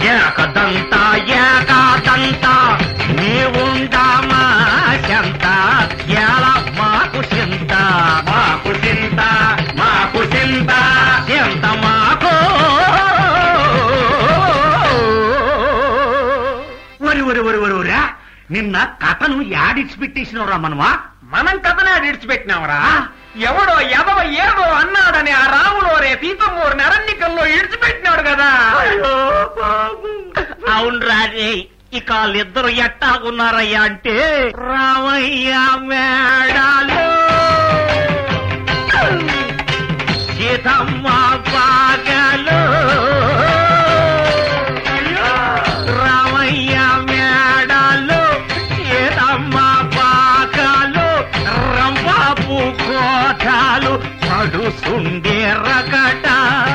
ఏకదంత ఏకాదంత నీవుండమా చెంత ఎలా మాకు చింత మాకు చింత మాకు చింత చింత మాకు ఒరి ఒరి ఒరి ఒరి ఒరా నిన్న కథను యాడిచి పెట్టేసినవరా మనమా మనం కథనే విడిచిపెట్టినావురా ఎవడో ఎదవ ఏదో అన్నాడని ఆ రాములు రే సీతమ్మూరిని అరణ్యకంలో ఇడిచిపెట్టినాడు కదా అవును రాజే ఇక వాళ్ళిద్దరు ఎట్టాగున్నారయ్యా అంటే రామయ్య మేడాలు సీతమ్మ బాగలు రామయ్య మేడాలు సీతమ్మ బాగలు రంబాబు కోటాలు పడుసుండే రకట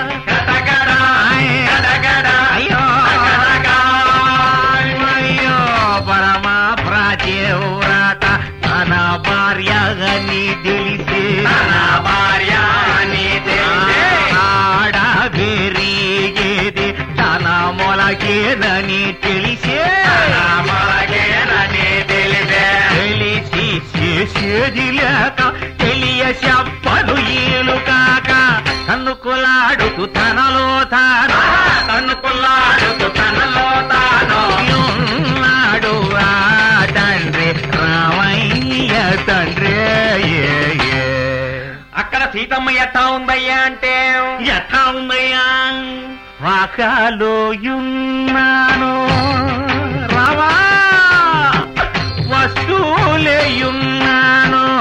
అయ్యో అయ్యో పరమ ప్రాచేవ్రత తన భార్య అని తెలిసే తన భార్య అని తెలిసే. ఆడ పెరిగేది తన మొలకేదని తెలిసే తెలిసి చేసేది లేక తెలియ చెప్పలు ఈలు కాక తన్నుకులాడుతూ తనలో తాను తన్నుకుల్లాడుతూ తనలో తాను ఉన్నాడు ఆ తండ్రి రామయ్య తండ్రి ఏ, ఏ. అక్కడ సీతమ్మ ఎట్టా ఉందయ్యా అంటే ఎట్లా ఉందయ్యా వాకాలో ఉన్నాను రావా వస్తువులేయున్నాను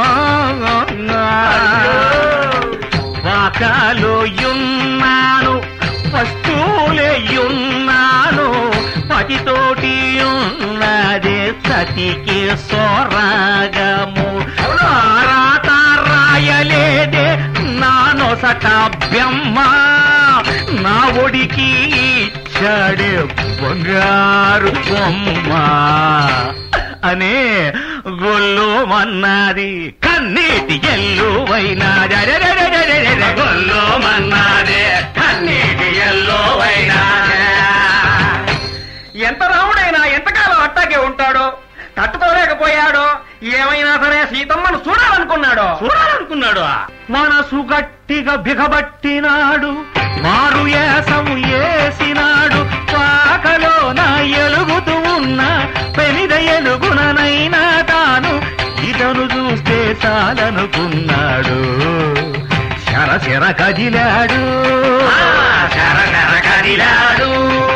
వాకాలో ఉన్నాను వస్తువులేయున్నాను పతితోటి ఉన్నదే సతికి సోరాగము రాత రాయలేదే నా నొసట బ్రహ్మ నా ఒడికి ఇచ్చాడే బంగారు బొమ్మ అనే గొల్లుమన్నది కన్నీటి ఎల్లువైనాది అరెరెరెరెరెరె గొల్లుమన్నది కన్నీటి ఎల్లువైనాది ఎంత రాముడైనా ఎంతకాలం అట్టాగే ఉంటాడో తట్టుకోలేకపోయాడో ఏమైనా సరే సీతమ్మను చూడాలనుకున్నాడో చూడాలనుకున్నాడు మనసు గట్టిగా బిగబట్టినాడు మారు ఏసము ఏసినాడు పాకలో నా ఎలుగుతూ ఉన్న పెనిద ఎలుగుననైనా తాను ఇతను చూస్తే చాలనుకున్నాడు శర శర కదిలాడు శర శర కదిలాడు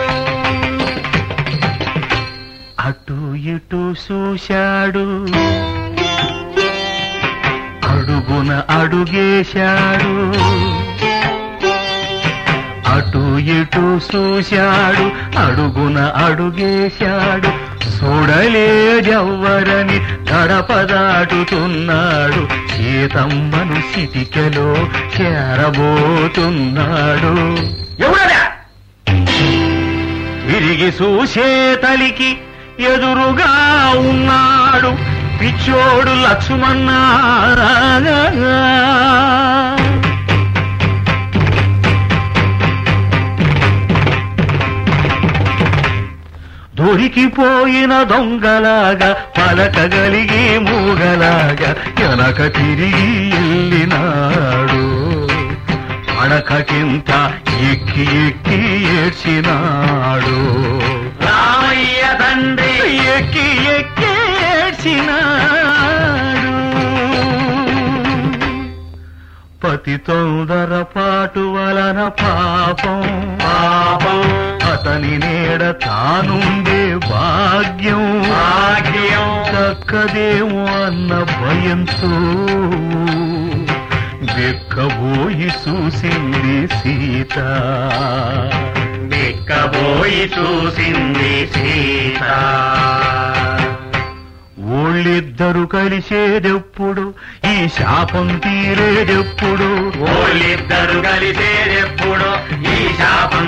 అటు ఇటు చూశాడు అడుగున అడుగేశాడు అటు ఇటు చూశాడు అడుగున అడుగేశాడు చూడలేదెవ్వరని గడప దాటుతున్నాడు సీతమ్మను సిటికెలో చేరబోతున్నాడు ఎవడదా తిరిగి చూసే తలికి ఎదురుగా ఉన్నాడు పిచ్చోడు లక్ష్మణ దొరికిపోయిన దొంగలాగా పలకగలిగి మూగలాగా వెనక తిరిగి వెళ్ళినాడు పడకకింత ఎక్కి ఎక్కి ఏడ్చినాడు రామయ్య తండ్రి ఎక్కి ఎక్కి ఏడ్చినాడు పతి తొందర పాటు వలన పాపం పాపం అతని నీడ తానుండే భాగ్యం భాగ్యం. చక్కదేమో అన్న భయంతో వెక్కబోయి చూసింది సీత బిక్కబోయి చూసింది సీత ఊళ్ళిద్దరు కలిసేదెప్పుడు ఈ శాపం తీరేదెప్పుడు వాళ్ళిద్దరు కలిసేదెప్పుడు ఈ శాపం